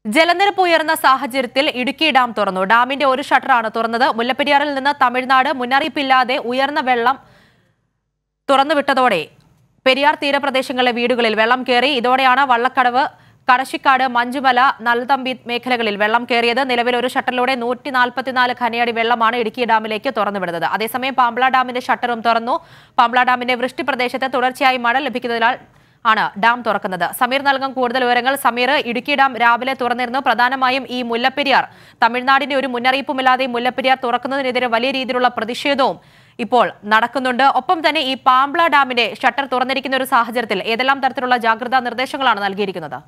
ജലനിരപ്പ് ഉയർന്ന സാഹചര്യത്തിൽ ഇടുക്കി ഡാം തുറന്നു ഡാമിന്റെ ഒരു ഷട്ടറാണ് തുറന്നത് മുല്ലപ്പെരിയാറിൽ നിന്ന് തമിഴ്നാട് മുന്നറിയിപ്പില്ലാതെ ഉയർന്ന വെള്ളം തുറന്നുവിട്ടതോടെ പെരിയാർ തീരപ്രദേശങ്ങളിലെ വീടുകളിൽ വെള്ളം കയറി ഇതോടെയാണ് വള്ളക്കടവ് കടശിക്കാട് മഞ്ചുമല നൽതമ്പി മേഖലകളിൽ വെള്ളം കയറിയത് നിലവിൽ ഒരു ഷട്ടറിലൂടെ നൂറ്റി നാൽപ്പത്തിനാല് ഖനയടി വെള്ളമാണ് ഇടുക്കി ഡാമിലേക്ക് തുറന്നുവിടുന്നത് അതേസമയം പാമ്പ്ള ഡാമിന്റെ ഷട്ടറും തുറന്നു പാമ്പ്ള ഡാമിന്റെ വൃഷ്ടി പ്രദേശത്ത് തുടർച്ചയായി മഴ ലഭിക്കുന്നതിനാൽ ആണ് ഡാം തുറക്കുന്നത് സമീർ നൽകും കൂടുതൽ വിവരങ്ങൾ സമീർ ഇടുക്കി ഡാം രാവിലെ തുറന്നിരുന്നു പ്രധാനമായും ഈ മുല്ലപ്പെരിയാർ തമിഴ്നാടിന്റെ ഒരു മുന്നറിയിപ്പുമില്ലാതെ ഈ മുല്ലപ്പെരിയാർ തുറക്കുന്നതിനെതിരെ വലിയ രീതിയിലുള്ള പ്രതിഷേധവും ഇപ്പോൾ നടക്കുന്നുണ്ട് ഒപ്പം തന്നെ ഈ പാമ്പ്ള ഡാമിന്റെ ഷട്ടർ തുറന്നിരിക്കുന്ന ഒരു സാഹചര്യത്തിൽ ഏതെല്ലാം തരത്തിലുള്ള ജാഗ്രതാ നിർദ്ദേശങ്ങളാണ് നൽകിയിരിക്കുന്നത്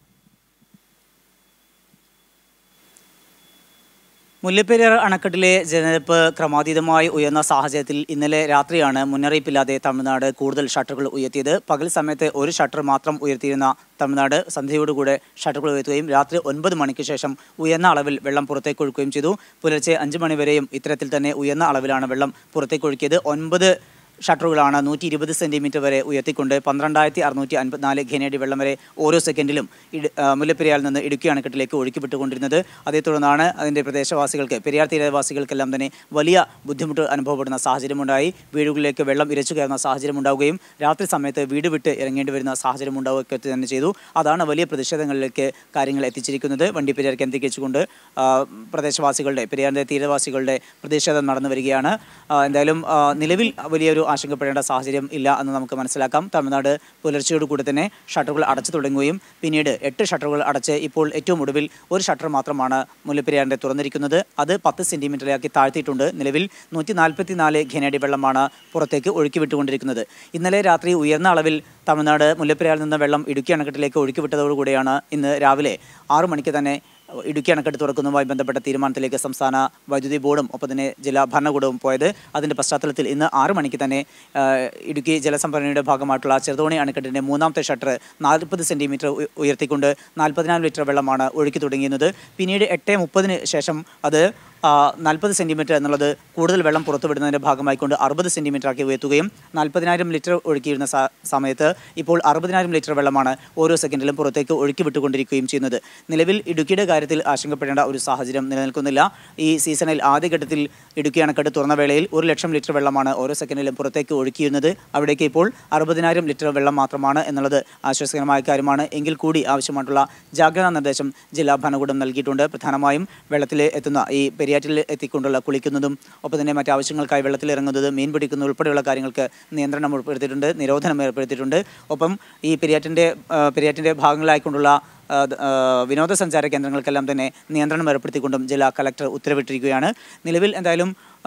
മുല്ലപ്പെരിയാർ അണക്കെട്ടിലെ ജലനിരപ്പ് ക്രമാതീതമായി ഉയർന്ന സാഹചര്യത്തിൽ ഇന്നലെ രാത്രിയാണ് മുന്നറിയിപ്പില്ലാതെ തമിഴ്നാട് കൂടുതൽ ഷട്ടറുകൾ ഉയർത്തിയത് പകൽ സമയത്ത് ഒരു ഷട്ടർ മാത്രം ഉയർത്തിയിരുന്ന തമിഴ്നാട് സന്ധ്യയോടുകൂടെ ഷട്ടറുകൾ ഉയർത്തുകയും രാത്രി ഒൻപത് മണിക്ക് ശേഷം ഉയർന്ന അളവിൽ വെള്ളം പുറത്തേക്ക് ഒഴുക്കുകയും ചെയ്തു പുലർച്ചെ അഞ്ച് മണിവരെയും ഇത്തരത്തിൽ തന്നെ ഉയർന്ന അളവിലാണ് വെള്ളം പുറത്തേക്ക് ഒഴുക്കിയത് ഒൻപത് ഷട്ടറുകളാണ് നൂറ്റി ഇരുപത് സെൻറ്റിമീറ്റർ വരെ ഉയർത്തിക്കൊണ്ട് പന്ത്രണ്ടായിരത്തി അറുന്നൂറ്റി അൻപത്തിനാല് ഘനയടി വെള്ളം വരെ ഓരോ സെക്കൻഡിലും ഇട ആ, മുല്ലപ്പെരിയാറിൽ നിന്ന് ഇടുക്കി അണക്കെട്ടിലേക്ക് ഒഴുക്കിവിട്ടുകൊണ്ടിരുന്നത് അതേ തുടർന്നാണ് അതിൻ്റെ പ്രദേശവാസികൾക്ക് പെരിയാർ തീരവാസികൾക്കെല്ലാം തന്നെ വലിയ ബുദ്ധിമുട്ട് അനുഭവപ്പെടുന്ന സാഹചര്യമുണ്ടായി വീടുകളിലേക്ക് വെള്ളം ഇരച്ചു കയറുന്ന സാഹചര്യം ഉണ്ടാവുകയും രാത്രി സമയത്ത് വീട് വിട്ട് ഇറങ്ങേണ്ടി വരുന്ന സാഹചര്യം ഉണ്ടാവുകയൊക്കെ തന്നെ ചെയ്തു അതാണ് വലിയ പ്രതിഷേധങ്ങളിലേക്ക് കാര്യങ്ങൾ എത്തിച്ചിരിക്കുന്നത് വണ്ടിപ്പെരിയാർ കേന്ദ്രീകരിച്ചുകൊണ്ട് ആ, പ്രദേശവാസികളുടെ പെരിയാറിൻ്റെ തീരവാസികളുടെ പ്രതിഷേധം നടന്നു വരികയാണ് ആ, എന്തായാലും ആ, നിലവിൽ വലിയൊരു ആശങ്കപ്പെടേണ്ട സാഹചര്യം ഇല്ല എന്ന് നമുക്ക് മനസ്സിലാക്കാം തമിഴ്നാട് പുലർച്ചയോട് കൂടി തന്നെ ഷട്ടറുകൾ അടച്ചു തുടങ്ങുകയും പിന്നീട് എട്ട് ഷട്ടറുകൾ അടച്ച് ഇപ്പോൾ ഏറ്റവും ഒടുവിൽ ഒരു ഷട്ടർ മാത്രമാണ് മുല്ലപ്പെരിയാറിൻ്റെ തുറന്നിരിക്കുന്നത് അത് പത്ത് സെൻറ്റിമീറ്ററിലാക്കി താഴ്ത്തിയിട്ടുണ്ട് നിലവിൽ നൂറ്റി നാൽപ്പത്തി നാല് ഘനയടി വെള്ളമാണ് പുറത്തേക്ക് ഒഴുക്കി വിട്ടുകൊണ്ടിരിക്കുന്നത് ഇന്നലെ രാത്രി ഉയർന്ന അളവിൽ തമിഴ്നാട് മുല്ലപ്പെരിയാറിൽ നിന്ന് വെള്ളം ഇടുക്കി അണക്കെട്ടിലേക്ക് ഒഴുക്കി വിട്ടതോടുകൂടിയാണ് ഇന്ന് രാവിലെ ആറു മണിക്ക് തന്നെ ഇടുക്കി അണക്കെട്ട് തുറക്കുന്നതുമായി ബന്ധപ്പെട്ട തീരുമാനത്തിലേക്ക് സംസ്ഥാന വൈദ്യുതി ബോർഡും ഒപ്പം തന്നെ ജില്ലാ ഭരണകൂടവും പോയത് അതിൻ്റെ പശ്ചാത്തലത്തിൽ ഇന്ന് ആറ് മണിക്ക് തന്നെ ആ, ഇടുക്കി ജലസംഭരണിയുടെ ഭാഗമായിട്ടുള്ള ചെറുതോണി അണക്കെട്ടിൻ്റെ മൂന്നാമത്തെ ഷട്ടർ നാൽപ്പത് സെൻറ്റിമീറ്റർ ഉയർത്തിക്കൊണ്ട് നാൽപ്പതിനായിരം ലിറ്റർ വെള്ളമാണ് ഒഴുക്കി തുടങ്ങിയിരുന്നത് പിന്നീട് എട്ട് മുപ്പതിന് ശേഷം അത് നാൽപ്പത് സെൻറ്റിമീറ്റർ എന്നുള്ളത് കൂടുതൽ വെള്ളം പുറത്തുവിടുന്നതിൻ്റെ ഭാഗമായിക്കൊണ്ട് അറുപത് സെൻറ്റിമീറ്റർ ആക്കി ഉയർത്തുകയും നാൽപ്പതിനായിരം ലിറ്റർ ഒഴുക്കിയിരുന്ന സ- സമയത്ത് ഇപ്പോൾ അറുപതിനായിരം ലിറ്റർ വെള്ളമാണ് ഓരോ സെക്കൻഡിലും പുറത്തേക്ക് ഒഴുക്കി വിട്ടുകൊണ്ടിരിക്കുകയും ചെയ്യുന്നത് നിലവിൽ ഇടുക്കിയുടെ കാര്യത്തിൽ ആശങ്കപ്പെടേണ്ട ഒരു സാഹചര്യം നിലനിൽക്കുന്നില്ല ഈ സീസണിൽ ആദ്യഘട്ടത്തിൽ ഇടുക്കി അണക്കെട്ട് തുറന്ന വേളയിൽ ഒരു ലക്ഷം ലിറ്റർ വെള്ളമാണ് ഓരോ സെക്കൻഡിലും പുറത്തേക്ക് ഒഴുക്കിയിരുന്നത് അവിടേക്ക് ഇപ്പോൾ അറുപതിനായിരം ലിറ്റർ വെള്ളം മാത്രമാണ് എന്നുള്ളത് ആശ്വാസകരമായ കാര്യമാണ് എങ്കിൽ കൂടി ആവശ്യമായിട്ടുള്ള ജാഗ്രതാ നിർദ്ദേശം ജില്ലാ ഭരണകൂടം നൽകിയിട്ടുണ്ട് പ്രധാനമായും വെള്ളത്തിൽ എത്തുന്ന ഈ പെരിയാറ്റിൽ എത്തിക്കൊണ്ടുള്ള കുളിക്കുന്നതും ഒപ്പം തന്നെ മറ്റ് ആവശ്യങ്ങൾക്കായി വെള്ളത്തിൽ ഇറങ്ങുന്നത് മീൻ പിടിക്കുന്നത് ഉൾപ്പെടെയുള്ള കാര്യങ്ങൾക്ക് നിയന്ത്രണം ഉൾപ്പെടുത്തിയിട്ടുണ്ട് നിരോധനം ഏർപ്പെടുത്തിയിട്ടുണ്ട് ഒപ്പം ഈ പെരിയാറ്റിൻ്റെ ആ, പെരിയാറ്റിൻ്റെ ഭാഗങ്ങളായിക്കൊണ്ടുള്ള ആ, ദ- ആ, വിനോദസഞ്ചാര കേന്ദ്രങ്ങൾക്കെല്ലാം തന്നെ നിയന്ത്രണം ഏർപ്പെടുത്തിക്കൊണ്ടും ജില്ലാ കലക്ടർ ഉത്തരവിട്ടിരിക്കുകയാണ് നിലവിൽ എന്തായാലും ആ,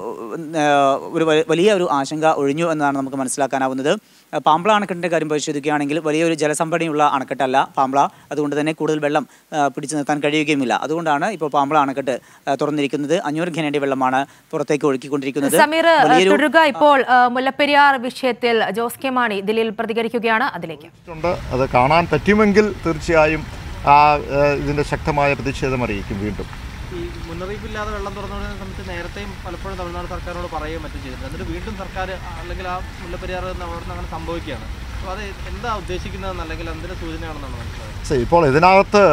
ആ, ഒരു വ- വലിയ ഒരു ആശങ്ക ഒഴിഞ്ഞു എന്നതാണ് നമുക്ക് മനസ്സിലാക്കാനാവുന്നത് ആ, പാമ്പ്ള അണക്കെട്ടിൻ്റെ കാര്യം പരിശോധിക്കുകയാണെങ്കിൽ വലിയൊരു ജലസംഭരണിയുള്ള അണക്കെട്ടല്ല പാമ്പ്ള അതുകൊണ്ട് തന്നെ കൂടുതൽ വെള്ളം ആ, പിടിച്ചു നിർത്താൻ കഴിയുകയുമില്ല അതുകൊണ്ടാണ് ഇപ്പോൾ പാമ്പ്ള അണക്കെട്ട് ആ, തുറന്നിരിക്കുന്നത് അഞ്ഞൂറ് ഘനയുടെ വെള്ളമാണ് പുറത്തേക്ക് ഒഴുക്കിക്കൊണ്ടിരിക്കുന്നത് സമീർ വലിയൊരു തുടരുക ഇപ്പോൾ ആ, മുല്ലപ്പെരിയാർ വിഷയത്തിൽ ജോസ് കെ മാണി ദില്ലിയിൽ പ്രതികരിക്കുകയാണ് അതിലേക്ക് ഉണ്ട് അത് കാണാൻ പറ്റുമെങ്കിൽ തീർച്ചയായും ആ ഏഹ്, ഇതിന്റെ ശക്തമായ പ്രതിഷേധം അറിയിക്കും വീണ്ടും ഈ മുന്നറിയിപ്പില്ലാതെ വെള്ളം തുറന്നുവിടുന്ന സമയത്ത് നേരത്തെയും പലപ്പോഴും തമിഴ്നാട് സർക്കാരിനോട് പറയുകയും മറ്റും ചെയ്തിട്ടുണ്ട് എന്നിട്ട് വീണ്ടും സർക്കാർ അല്ലെങ്കിൽ ആ മുല്ലപ്പെരിയാർ എന്ന് അവിടെ നിന്ന് അങ്ങനെ സംഭവിക്കുകയാണ് അപ്പോൾ അത് എന്താ ഉദ്ദേശിക്കുന്നതെന്ന് അല്ലെങ്കിൽ എന്തിൻ്റെ സൂചനയാണെന്നാണ് മനസ്സിലായത് സി, ഇപ്പോൾ ഇതിനകത്ത്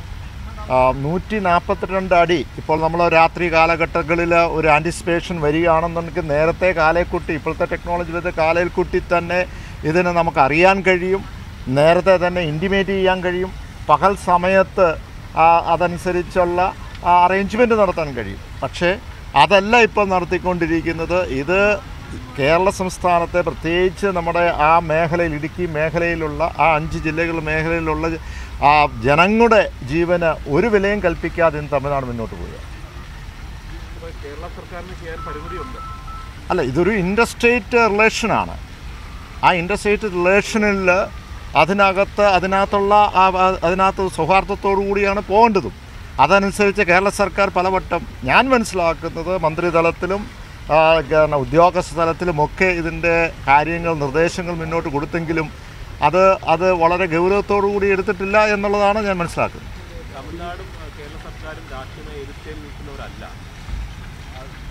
നൂറ്റി നാൽപ്പത്തിരണ്ട് അടി ഇപ്പോൾ നമ്മൾ രാത്രി കാലഘട്ടങ്ങളിൽ ഒരു ആൻറ്റിസിപ്പേഷൻ വരികയാണെന്നുണ്ടെങ്കിൽ നേരത്തെ കാലേക്കുട്ടി ഇപ്പോഴത്തെ ടെക്നോളജി വെച്ച് കാലേൽക്കുട്ടി തന്നെ ഇതിന് നമുക്ക് അറിയാൻ കഴിയും നേരത്തെ തന്നെ ഇൻറ്റിമേറ്റ് ചെയ്യാൻ കഴിയും പകൽ സമയത്ത് ആ, അതനുസരിച്ചുള്ള അറേഞ്ച്മെൻറ്റ് നടത്താൻ കഴിയും പക്ഷേ അതല്ല ഇപ്പോൾ നടത്തിക്കൊണ്ടിരിക്കുന്നത് ഇത് കേരള സംസ്ഥാനത്തെ പ്രത്യേകിച്ച് നമ്മുടെ ആ മേഖലയിൽ ഇടുക്കി മേഖലയിലുള്ള ആ അഞ്ച് ജില്ലകൾ മേഖലയിലുള്ള ആ ജനങ്ങളുടെ ജീവന് ഒരു വിലയും കൽപ്പിക്കാതെ ഇന്ന് തമിഴ്നാട് മുന്നോട്ട് പോവുക കേരള സർക്കാരിന് ചെയ്യാൻ പരിമിതിയുണ്ട് അല്ല ഇതൊരു ഇൻഡർസ്റ്റേറ്റ് റിലേഷനാണ് ആ ഇൻഡർസ്റ്റേറ്റ് റിലേഷനിൽ അതിനകത്ത് അതിനകത്തുള്ള ആ ആ- അതിനകത്ത് സൗഹാർദ്ദത്തോടു കൂടിയാണ് പോകേണ്ടതും അതനുസരിച്ച് കേരള സർക്കാർ പലവട്ടം ഞാൻ മനസ്സിലാക്കുന്നത് മന്ത്രിതലത്തിലും ആ, ഗ- ഉദ്യോഗസ്ഥ തലത്തിലുമൊക്കെ ഇതിൻ്റെ കാര്യങ്ങൾ നിർദ്ദേശങ്ങൾ മുന്നോട്ട് കൊടുത്തെങ്കിലും അത് അത് വളരെ ഗൗരവത്തോടു കൂടി എടുത്തിട്ടില്ല എന്നുള്ളതാണ് ഞാൻ മനസ്സിലാക്കുന്നത് തമിഴ്നാടും കേരള സർക്കാരും രാഷ്ട്രീയമായി എതിർത്തേൽ നിൽക്കുന്നവരല്ല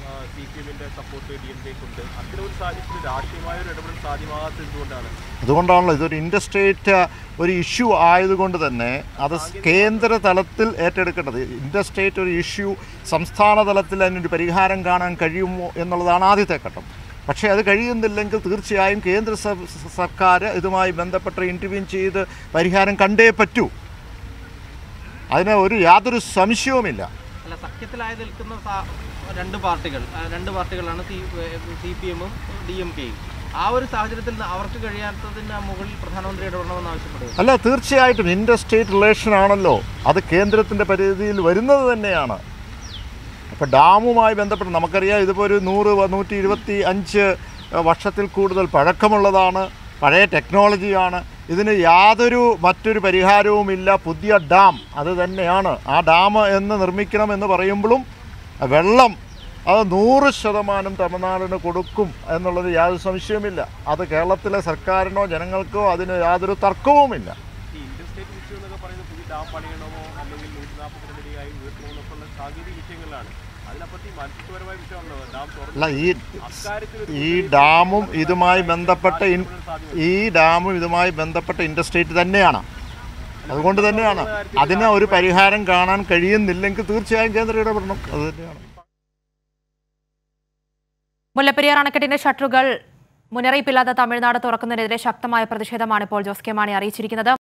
സി പി എമ്മിൻ്റെ സപ്പോർട്ട് ഡി എം കെക്കുണ്ട് അത്തരം ഒരു സാഹചര്യത്തിൽ രാഷ്ട്രീയമായ ഒരു ഇടപെടൽ സാധ്യമാകാത്തത് എന്തുകൊണ്ടാണ് അതുകൊണ്ടാണല്ലോ ഇതൊരു ഇൻഡസ്ട്രേറ്റ് ഒരു ഇഷ്യൂ ആയതുകൊണ്ട് തന്നെ അത് കേന്ദ്ര തലത്തിൽ ഏറ്റെടുക്കേണ്ടത് ഇൻഡസ്ട്രേറ്റ് ഒരു ഇഷ്യൂ സംസ്ഥാന തലത്തിൽ അതിനൊരു പരിഹാരം കാണാൻ കഴിയുമോ എന്നുള്ളതാണ് ആദ്യത്തെ ഘട്ടം പക്ഷേ അത് കഴിയുന്നില്ലെങ്കിൽ തീർച്ചയായും കേന്ദ്ര സ- സർക്കാർ ഇതുമായി ബന്ധപ്പെട്ട് ഇൻ്റർവ്യൂ ചെയ്ത് പരിഹാരം കണ്ടേ പറ്റൂ അതിന് ഒരു യാതൊരു സംശയവുമില്ല അല്ല സഖ്യത്തിലായി നിൽക്കുന്ന സാ- രണ്ട് പാർട്ടികൾ ആ, രണ്ട് പാർട്ടികളാണ് സി സി പി എമ്മും ഡി എം കെയും ആ ഒരു സാഹചര്യത്തിൽ നിന്ന് അവർക്ക് കഴിയാത്തതിന് മുകളിൽ പ്രധാനമന്ത്രി ഇടപെടണമെന്ന് ആവശ്യപ്പെടുക അല്ല തീർച്ചയായിട്ടും ഇൻഡർ സ്റ്റേറ്റ് റിലേഷൻ ആണല്ലോ അത് കേന്ദ്രത്തിൻ്റെ പരിധിയിൽ വരുന്നത് തന്നെയാണ് അപ്പോൾ ഡാമുമായി ബന്ധപ്പെട്ട് നമുക്കറിയാം ഇതിപ്പോൾ ഒരു നൂറ് വ- നൂറ്റി ഇരുപത്തി അഞ്ച് വർഷത്തിൽ കൂടുതൽ പഴക്കമുള്ളതാണ് പഴയ ടെക്നോളജിയാണ് ഇതിന് യാതൊരു മറ്റൊരു പരിഹാരവുമില്ല പുതിയ ഡാം അത് തന്നെയാണ് ആ ഡാം എന്ന് നിർമ്മിക്കണം എന്ന് പറയുമ്പോഴും വെള്ളം അത് നൂറ് ശതമാനം തമിഴ്നാടിന് കൊടുക്കും എന്നുള്ളത് യാതൊരു സംശയവുമില്ല അത് കേരളത്തിലെ സർക്കാരിനോ ജനങ്ങൾക്കോ അതിന് യാതൊരു തർക്കവുമില്ല ഈ ഇന്ത്യൻ സ്റ്റേറ്റ് ഇഷ്യൂ എന്നൊക്കെ പറയുന്നത് പുതിയ ഡാം പണിയണമോ അല്ലെങ്കിൽ നൂറ്റി നാൽപ്പത്തിരണ്ട് അടിയായി ഉയർത്തണമോ എന്നൊക്കെയുള്ള സാങ്കേതിക വിഷയങ്ങളിലാണ് അതിനപ്പുറത്ത് ഈ മനുഷ്യപരമായ വിഷയമാണല്ലോ ഡാം തുറന്നു അല്ല ഈ ഈ ഡാമും ഇതുമായി ബന്ധപ്പെട്ട ഇൻ- ഈ ഡാമും ഇതുമായി ബന്ധപ്പെട്ട ഇൻഡസ്ട്രേറ്റ് തന്നെയാണ് അതുകൊണ്ട് തന്നെയാണ് അതിന് ഒരു പരിഹാരം കാണാൻ കഴിയുന്നില്ലെങ്കിൽ തീർച്ചയായും കേന്ദ്രം ഇടപെടണം അത് തന്നെയാണ് മുല്ലപ്പെരിയാർ അണക്കെട്ടിന്റെ ഷട്ടറുകൾ മുന്നറിയിപ്പില്ലാതെ തമിഴ്നാട് തുറക്കുന്നതിനെതിരെ ശക്തമായ പ്രതിഷേധമാണ് ഇപ്പോൾ ജോസ് കെ മാണി അറിയിച്ചിരിക്കുന്നത്